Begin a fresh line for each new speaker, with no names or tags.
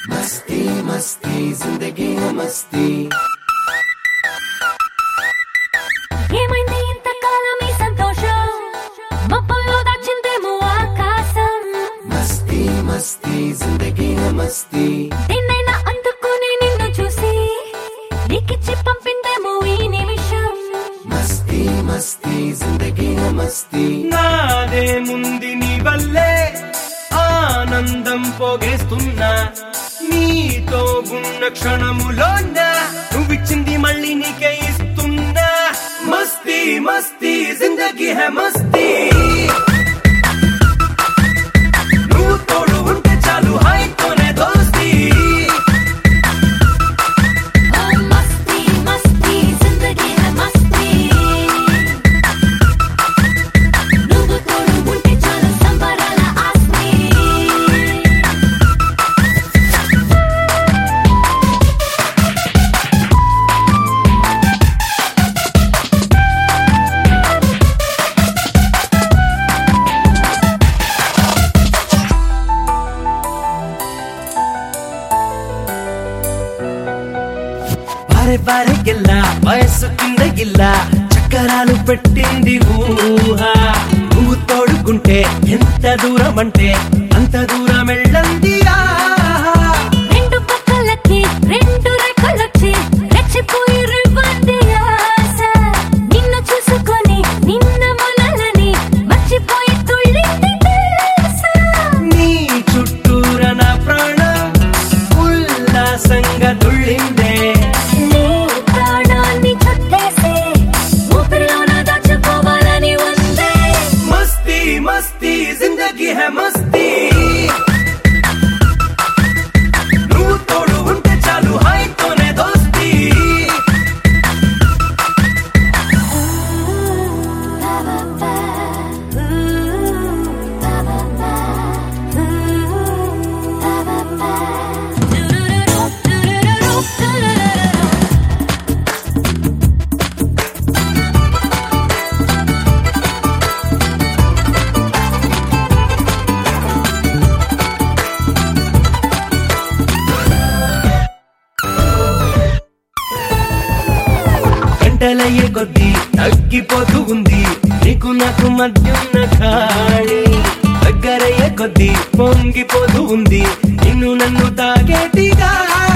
मस्ती मस्ती जिंदगी है मस्ती
ఏమైంది ఇంతకాలం ఈ సంతోషం మబ్బుల్లో దాచిందేమో ఆకాశం
मस्ती मस्ती जिंदगी है मस्ती
నిన్నైనా అందుకుని నిన్ను చూసి నీకిచ్చి పంపిందేమో ఈ నిమిషం
मस्ती मस्ती जिंदगी है मस्ती
నాదే ముంది నీ వల్లే ఆనందం పోగేస్తున్నా నీతో ఉన్న క్షణములోన నువ్విచ్చింది మళ్ళీ నీకే ఇస్తున్నా మస్తీ మస్తీ జిందగీ హే మస్తీ నువ్వు తోడు ఉంటే చాలు హాయితోనే దోస్తీ
ఓ మస్తీ మస్తీ జిందగీ హై మస్తీ నువ్వు తోడు ఉంటే చాలు సంబరాల ఆస్తి
బారే బారే గిల్ల వయస్సు కింద గిల్ల చక్కరాలు పెట్టింది ఊహ నువ్వు తోడుకుంటే ఎంత దూరం అంటే అంత దూరం వెళ్ళంది ఆహా.
రెండు పక్కలకి రెండు రెక్కలొచ్చి రెచ్చిపోయి రివ్వండి ఆశ నిన్ను చూసుకొని నిన్న మొనలని మర్చిపోయి తుళ్ళింది తెలుసా
నీ చుట్టూర నా ప్రాణం ఉల్లాసంగా తుళ్ళిందే
నీ ప్రాణాన్ని చుట్టేసి ఊపిరిలోన దాచుకోవాలని ఉందే
మస్తీ మస్తీ జిందగీ హే మస్తీ నువ్వు తోడు ఉంటే చాలు హాయితోనే దోస్తీ గంటలయ్యే కొద్దీ తగ్గిపోతూ ఉంది నీకు నాకు మధ్యున్న ఖాళీ దగ్గరయ్యే కొద్దీ పొంగిపోతూ ఉంది నిన్ను నన్ను తాగేటి గాలి